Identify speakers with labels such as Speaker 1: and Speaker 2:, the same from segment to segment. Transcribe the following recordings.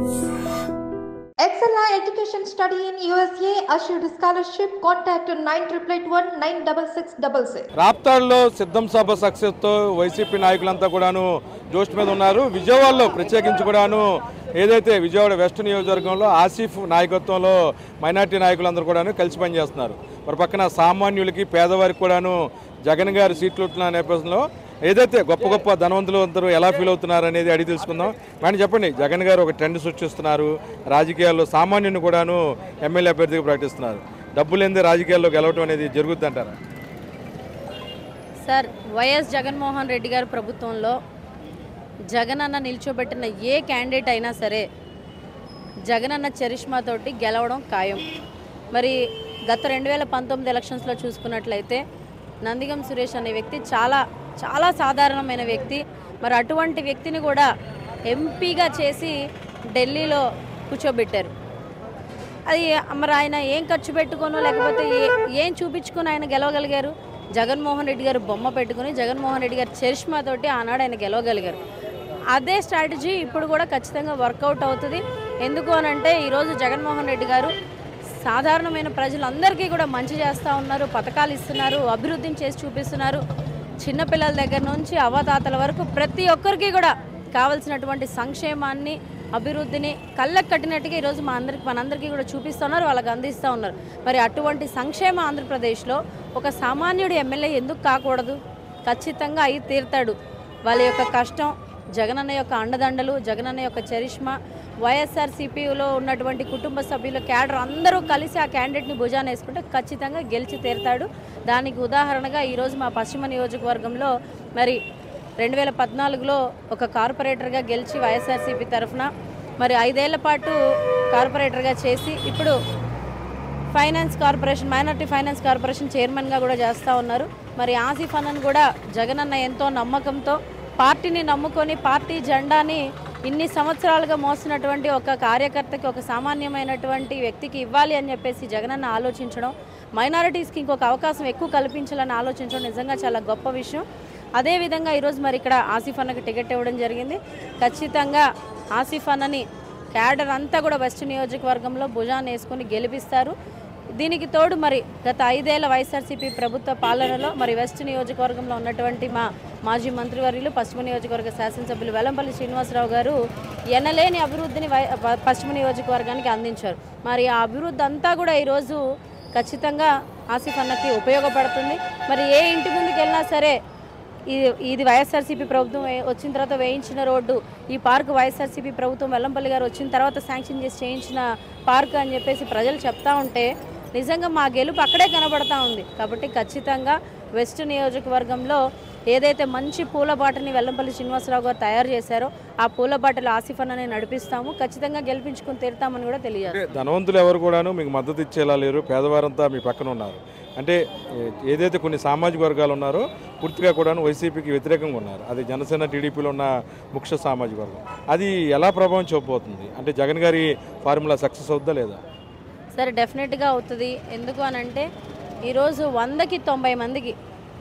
Speaker 1: Excella Education Study in USA assured scholarship. Contact 9881 96666.
Speaker 2: రాప్తాడ్లో సిద్ధం సభ సక్సెస్తో YCP నాయకులంతా కూడాను జోష్ మీద ఉన్నారు విజయవాడలో ప్రత్యేకించి కూడాను ఏదైతే విజయవాడ వెస్ట్ నియోజకవర్గంలో ఆసిఫ్ నాయకత్వంలో మైనార్టీ నాయకులందరూ కూడాను కలిసి పనిచేస్తున్నారు మరి పక్కన సామాన్యులకి పేదవారికి కూడాను జగన్ గారి సీట్లు ఉంటున్న నేపథ్యంలో ఏదైతే గొప్ప గొప్ప ధనవంతులు అందరూ ఎలా ఫీల్ అవుతున్నారు అనేది అడిగి తెలుసుకుందాం మేడం చెప్పండి జగన్ గారు ఒక ట్రెండ్ సృష్టిస్తున్నారు రాజకీయాల్లో సామాన్యుని కూడాను ఎమ్మెల్యే అభ్యర్థిగా ప్రకటిస్తున్నారు డబ్బు లేనిదే రాజకీయాల్లో గెలవటం అనేది జరుగుద్ది అంటారా
Speaker 3: సార్ వైఎస్ జగన్మోహన్ రెడ్డి గారి ప్రభుత్వంలో జగన్ అన్న నిల్చోబెట్టిన ఏ క్యాండిడేట్ అయినా సరే జగన్ అన్న చరిష్మాతోటి గెలవడం ఖాయం మరి గత రెండు వేల పంతొమ్మిది ఎలక్షన్స్లో చూసుకున్నట్లయితే నందిగం సురేష్ అనే వ్యక్తి చాలా చాలా సాధారణమైన వ్యక్తి మరి అటువంటి వ్యక్తిని కూడా ఎంపీగా చేసి ఢిల్లీలో కూర్చోబెట్టారు అది మరి ఆయన ఏం ఖర్చు పెట్టుకోనో లేకపోతే ఏ ఏం చూపించుకొని ఆయన గెలవగలిగారు జగన్మోహన్ రెడ్డి గారు బొమ్మ పెట్టుకుని జగన్మోహన్ రెడ్డి గారి చరిష్మా తోటి ఆనాడు ఆయన గెలవగలిగారు అదే స్ట్రాటజీ ఇప్పుడు కూడా ఖచ్చితంగా వర్కౌట్ అవుతుంది ఎందుకు అని అంటే ఈరోజు జగన్మోహన్ రెడ్డి గారు సాధారణమైన ప్రజలందరికీ కూడా మంచి చేస్తూ ఉన్నారు పథకాలు ఇస్తున్నారు అభివృద్ధిని చేసి చూపిస్తున్నారు చిన్నపిల్లల దగ్గర నుంచి అవతాతల వరకు ప్రతి ఒక్కరికి కూడా కావలసినటువంటి సంక్షేమాన్ని అభివృద్ధిని కళ్ళకు కట్టినట్టుగా ఈరోజు మా అందరికి మనందరికీ కూడా చూపిస్తున్నారు వాళ్ళకి అందిస్తూ ఉన్నారు మరి అటువంటి సంక్షేమ ఆంధ్రప్రదేశ్లో ఒక సామాన్యుడి ఎమ్మెల్యే ఎందుకు కాకూడదు ఖచ్చితంగా అయి తీరుతాడు వాళ్ళ యొక్క కష్టం జగనన్న యొక్క అండదండలు జగనన్న యొక్క చరిష్మా వైఎస్ఆర్సీపీలో ఉన్నటువంటి కుటుంబ సభ్యుల క్యాడర్ అందరూ కలిసి ఆ క్యాండిడేట్ని భుజాన వేసుకుంటే ఖచ్చితంగా గెలిచి తీరుతాడు దానికి ఉదాహరణగా ఈరోజు మా పశ్చిమ నియోజకవర్గంలో మరి రెండు వేల పద్నాలుగులో ఒక కార్పొరేటర్గా గెలిచి వైఎస్ఆర్సీపీ తరఫున మరి ఐదేళ్ల పాటు కార్పొరేటర్గా చేసి ఇప్పుడు finance corporation minority finance corporation చైర్మన్గా కూడా చేస్తూ ఉన్నారు మరి ఆసిఫ్ అన్నను కూడా జగనన్న ఎంతో నమ్మకంతో పార్టీని నమ్ముకొని పార్టీ జెండాని ఇన్ని సంవత్సరాలుగా మోస్తున్నటువంటి ఒక కార్యకర్తకి ఒక సామాన్యమైనటువంటి వ్యక్తికి ఇవ్వాలి అని చెప్పేసి జగనన్న ఆలోచించడం మైనారిటీస్కి ఇంకొక అవకాశం ఎక్కువ కల్పించాలని ఆలోచించడం నిజంగా చాలా గొప్ప విషయం అదేవిధంగా ఈరోజు మరి ఇక్కడ ఆసిఫ్ అన్నకి టికెట్ ఇవ్వడం జరిగింది ఖచ్చితంగా ఆసిఫ్ అన్నని క్యాడర్ అంతా కూడా వెస్ట్ నియోజకవర్గంలో భుజాన్ని వేసుకుని గెలిపిస్తారు దీనికి తోడు మరి గత ఐదేళ్ల వైఎస్ఆర్సీపీ ప్రభుత్వ పాలనలో మరి వెస్ట్ నియోజకవర్గంలో ఉన్నటువంటి మా మాజీ మంత్రివర్యులు పశ్చిమ నియోజకవర్గ శాసనసభ్యులు వెల్లంపల్లి శ్రీనివాసరావు గారు ఎనలేని అభివృద్ధిని వై- ప- పశ్చిమ నియోజకవర్గానికి అందించారు మరి ఆ అభివృద్ధి అంతా కూడా ఈరోజు ఖచ్చితంగా ఆసిఫ్ అన్నకి ఉపయోగపడుతుంది మరి ఏ ఇంటి ముందుకు వెళ్ళినా సరే ఇది ఇది వైఎస్ఆర్సీపీ ప్రభుత్వం వే- వచ్చిన తర్వాత వేయించిన రోడ్డు ఈ పార్క్ వైఎస్ఆర్సీపీ ప్రభుత్వం వెల్లంపల్లి గారు వచ్చిన తర్వాత శాంక్షన్ చేసి చేయించిన పార్క్ అని చెప్పేసి ప్రజలు చెప్తా ఉంటే నిజంగా మా గెలుపు అక్కడే కనబడతా ఉంది కాబట్టి ఖచ్చితంగా వెస్ట్ నియోజకవర్గంలో ఏదైతే మంచి పూల బాటని వెల్లంపల్లి శ్రీనివాసరావు గారు తయారు చేశారో ఆ పూల బాటలు ఆసిఫ్ అన్నని నడిపిస్తాము ఖచ్చితంగా గెలిపించుకుని తీరుతామని కూడా తెలియజేస్తాం
Speaker 2: అంటే ధనవంతులు ఎవరు కూడాను మీకు మద్దతు ఇచ్చేలా లేరు పేదవారంతా మీ పక్కన ఉన్నారు అంటే ఏ- ఏదైతే కొన్ని సామాజిక వర్గాలు ఉన్నారో పూర్తిగా కూడాను వైసీపీకి వ్యతిరేకంగా ఉన్నారు అది జనసేన టీడీపీలో ఉన్న ముఖ్య సామాజిక వర్గం అది ఎలా ప్రభావం చూపబోతుంది అంటే జగన్ గారి ఫార్ములా సక్సెస్ అవుద్దా లేదా
Speaker 3: సరే డెఫినెట్గా అవుతుంది ఎందుకు అని అంటే ఈరోజు వందకి తొంభై మందికి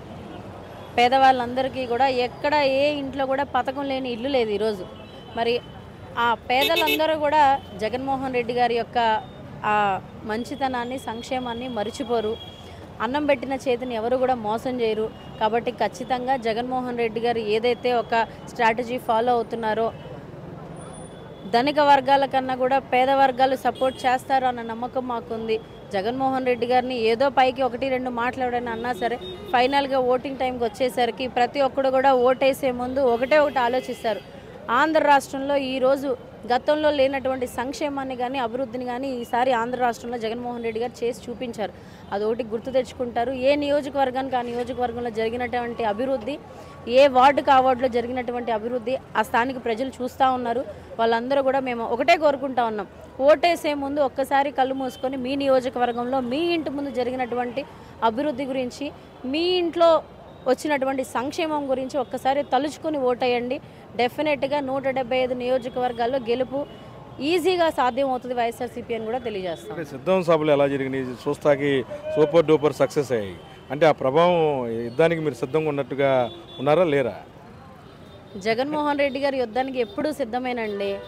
Speaker 3: పేదవాళ్ళందరికీ కూడా ఎక్కడ ఏ ఇంట్లో కూడా పథకం లేని ఇల్లు లేదు ఈరోజు మరి ఆ పేదలందరూ కూడా జగన్మోహన్ రెడ్డి గారి యొక్క ఆ మంచితనాన్ని సంక్షేమాన్ని మరిచిపోరు అన్నం పెట్టిన చేతిని ఎవరు కూడా మోసం చేయరు కాబట్టి ఖచ్చితంగా జగన్మోహన్ రెడ్డి గారు ఏదైతే ఒక స్ట్రాటజీ ఫాలో అవుతున్నారో ధనిక వర్గాల కన్నా కూడా పేద వర్గాలు సపోర్ట్ చేస్తారు అన్న నమ్మకం మాకుంది జగన్మోహన్ రెడ్డి గారిని ఏదో పైకి ఒకటి రెండు మాట్లాడని అన్నా సరే ఫైనల్గా ఓటింగ్ టైంకి వచ్చేసరికి ప్రతి ఒక్కడు కూడా ఓటేసే ముందు ఒకటే ఒకటి ఆలోచిస్తారు ఆంధ్ర రాష్ట్రంలో ఈరోజు గతంలో లేనటువంటి సంక్షేమాన్ని కానీ అభివృద్ధిని కానీ ఈసారి ఆంధ్ర రాష్ట్రంలో జగన్మోహన్ రెడ్డి గారు చేసి చూపించారు అదొకటి గుర్తు తెచ్చుకుంటారు ఏ నియోజకవర్గానికి ఆ నియోజకవర్గంలో జరిగినటువంటి అభివృద్ధి ఏ వార్డుకు ఆ వార్డులో జరిగినటువంటి అభివృద్ధి ఆ స్థానిక ప్రజలు చూస్తూ ఉన్నారు వాళ్ళందరూ కూడా మేము ఒకటే కోరుకుంటా ఉన్నాం ఓటేసే ముందు ఒక్కసారి కళ్ళు మూసుకొని మీ నియోజకవర్గంలో మీ ఇంటి ముందు జరిగినటువంటి అభివృద్ధి గురించి మీ ఇంట్లో వచ్చినటువంటి సంక్షేమం గురించి ఒక్కసారి తలుచుకొని ఓటేయండి డెఫినెట్గా నూట డెబ్బై ఐదు నియోజకవర్గాల్లో గెలుపు ఈజీగా సాధ్యం అవుతుంది వైఎస్ఆర్సీపీ అని కూడా తెలియజేస్తాం
Speaker 2: అంటే సిద్ధం సభలు ఎలా జరిగినాయి చూస్తాకి సూపర్ డూపర్ సక్సెస్ అయ్యాయి అంటే ఆ ప్రభావం యుద్ధానికి మీరు సిద్ధంగా ఉన్నట్టుగా ఉన్నారా లేరా
Speaker 3: జగన్మోహన్ రెడ్డి గారి యుద్ధానికి ఎప్పుడూ సిద్ధమేనండి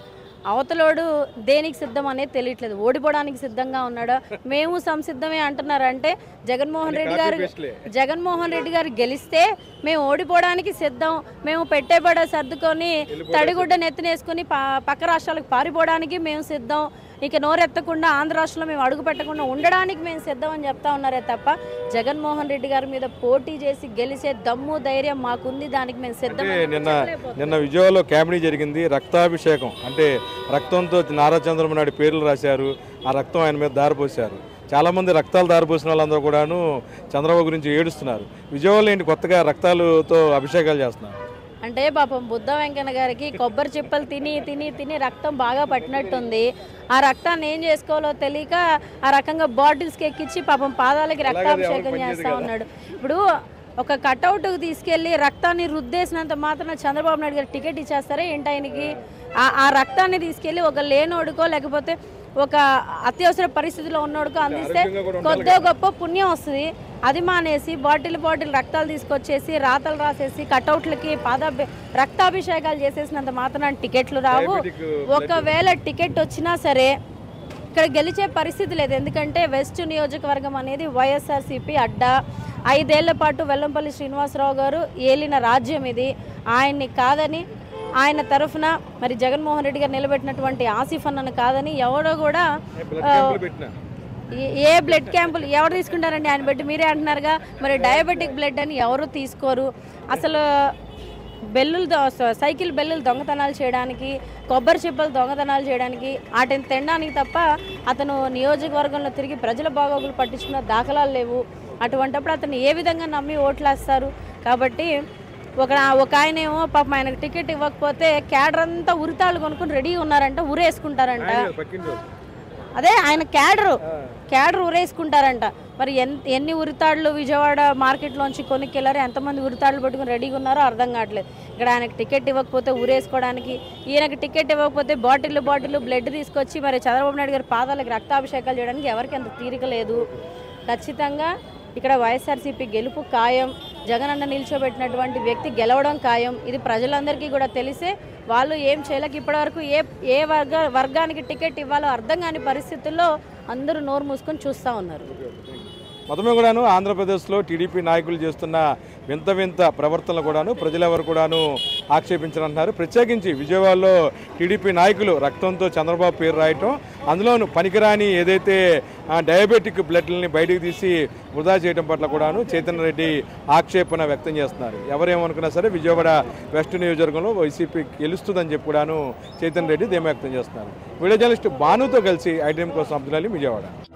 Speaker 3: అవతలోడు దేనికి సిద్ధం అనేది తెలియట్లేదు ఓడిపోవడానికి సిద్ధంగా ఉన్నాడా మేము సంసిద్ధమే అంటున్నారంటే జగన్మోహన్ రెడ్డి గారు జగన్మోహన్ రెడ్డి గారు గెలిస్తే మేము ఓడిపోవడానికి సిద్ధం మేము పెట్టేబడ సర్దుకొని తడిగుడ్డ నెత్తినేసుకొని ప- పక్క రాష్ట్రాలకు పారిపోవడానికి మేము సిద్ధం ఇక నోరెత్తకుండా ఆంధ్ర రాష్ట్రంలో మేము అడుగు పెట్టకుండా ఉండడానికి మేము సిద్ధం అని చెప్తా ఉన్నారే తప్ప జగన్మోహన్ రెడ్డి గారి మీద పోటీ చేసి గెలిచే దమ్ము ధైర్యం మాకుంది దానికి మేము సిద్ధం
Speaker 2: అంటే నిన్న నిన్న విజయవాడలో క్యాబినీ జరిగింది రక్తాభిషేకం అంటే రక్తంతో నారా చంద్రబాబు నాయుడు పేర్లు రాశారు ఆ రక్తం ఆయన మీద దారిపోశారు చాలామంది రక్తాలు దారిపోసిన వాళ్ళందరూ కూడాను చంద్రబాబు గురించి ఏడుస్తున్నారు విజయవాడలో ఏంటి కొత్తగా రక్తాలతో అభిషేకాలు చేస్తున్నారు
Speaker 3: అంటే పాపం బుద్ధ వెంకన్న గారికి కొబ్బరి చిప్పలు తిని తిని తిని రక్తం బాగా పట్టినట్టుంది ఆ రక్తాన్ని ఏం చేసుకోవాలో తెలియక ఆ రకంగా బాటిల్స్కి ఎక్కించి పాపం పాదాలకి రక్తాభిషేకం చేస్తా ఉన్నాడు ఇప్పుడు ఒక కటౌట్ తీసుకెళ్లి రక్తాన్ని రుద్దేసినంత మాత్రం చంద్రబాబు నాయుడు గారు టికెట్ ఇచ్చేస్తారా ఏంటి ఆయనకి ఆ- ఆ రక్తాన్ని తీసుకెళ్లి ఒక లేనోడుకో లేకపోతే ఒక అత్యవసర పరిస్థితిలో ఉన్నోడుకో అందిస్తే కొద్దో గొప్ప పుణ్యం వస్తుంది అది మానేసి బాటిల్ బాటిల్ రక్తాలు తీసుకొచ్చేసి రాతలు రాసేసి కటౌట్లకి పాద రక్తాభిషేకాలు చేసేసినంత మాత్రం టికెట్లు రావు ఒకవేళ టికెట్ వచ్చినా సరే ఇక్కడ గెలిచే పరిస్థితి లేదు ఎందుకంటే వెస్ట్ నియోజకవర్గం అనేది వైఎస్ఆర్సీపీ అడ్డా ఐదేళ్ల పాటు వెల్లంపల్లి శ్రీనివాసరావు గారు ఏలిన రాజ్యం ఇది ఆయన్ని కాదని ఆయన తరఫున మరి జగన్మోహన్ రెడ్డి గారు నిలబెట్టినటువంటి ఆసిఫ్ అన్నను కాదని ఎవడో కూడా ఆ, ఏ- ఏ బ్లడ్ క్యాంపులు ఎవరు తీసుకుంటారండి ఆయన పెట్టి మీరే అంటున్నారుగా మరి డయాబెటిక్ బ్లడ్ అని ఎవరు తీసుకోరు అసలు బెల్లులు దో- స- సైకిల్ బెల్లులు దొంగతనాలు చేయడానికి కొబ్బరి చిప్పలు దొంగతనాలు చేయడానికి వాటిని తినడానికి తప్ప అతను నియోజకవర్గంలో తిరిగి ప్రజల బాగోగులు పట్టించుకున్న దాఖలాలు లేవు అటువంటప్పుడు అతను ఏ విధంగా నమ్మి ఓట్లేస్తారు కాబట్టి ఒక ఒక ఆయన ఏమో పాపం ఆయనకు టికెట్ ఇవ్వకపోతే క్యాడర్ అంతా ఉరితాళ్ళు కొనుక్కొని రెడీ ఉన్నారంట ఉరేసుకుంటారంట అదే ఆయన క్యాడరు క్యాడర్ ఉరేసుకుంటారంట మరి ఎన్ ఎన్ని ఉరితాళ్ళు విజయవాడ మార్కెట్లోంచి కొనుక్కెళ్ళారు ఎంతమంది ఉరితాళ్ళు పట్టుకుని రెడీగా ఉన్నారో అర్థం కావట్లేదు ఇక్కడ ఆయనకు టికెట్ ఇవ్వకపోతే ఉరేసుకోవడానికి ఈయనకి టికెట్ ఇవ్వకపోతే బాటిల్ బాటిల్ బ్లడ్ తీసుకొచ్చి మరి చంద్రబాబు నాయుడు గారి పాదాలకు రక్తాభిషేకాలు చేయడానికి ఎవరికి అంత తీరిక లేదు ఖచ్చితంగా ఇక్కడ వైఎస్ఆర్సీపీ గెలుపు ఖాయం జగనన్న నిల్చోబెట్టినటువంటి వ్యక్తి గెలవడం ఖాయం ఇది ప్రజలందరికీ కూడా తెలిసే వాళ్ళు ఏం చేయలేక ఇప్పటివరకు ఏ ఏ వర్గ వర్గానికి టికెట్ ఇవ్వాలో అర్థం కాని పరిస్థితుల్లో అందరూ నోరు మూసుకొని చూస్తూ ఉన్నారు
Speaker 2: మొత్తమే కూడాను ఆంధ్రప్రదేశ్లో టీడీపీ నాయకులు చేస్తున్న వింత వింత ప్రవర్తనలు కూడాను ప్రజలెవరు కూడాను ఆక్షేపించారంటున్నారు ప్రత్యేకించి విజయవాడలో టీడీపీ నాయకులు రక్తంతో చంద్రబాబు పేరు రాయటం అందులోను పనికిరాని ఏదైతే ఆ, డయాబెటిక్ బ్లడ్లని బయటికి తీసి వృధా చేయడం పట్ల కూడాను చైతన్య రెడ్డి ఆక్షేపణ వ్యక్తం చేస్తున్నారు ఎవరేమనుకున్నా సరే విజయవాడ వెస్ట్ నియోజకవర్గంలో వైసీపీ గెలుస్తుందని చెప్పి కూడాను చైతన్య రెడ్డి ధీమా వ్యక్తం చేస్తున్నారు వీడియో జర్నలిస్ట్ భానుతో కలిసి ఐటీఎం కోసం అబ్దుల్ అలీ విజయవాడ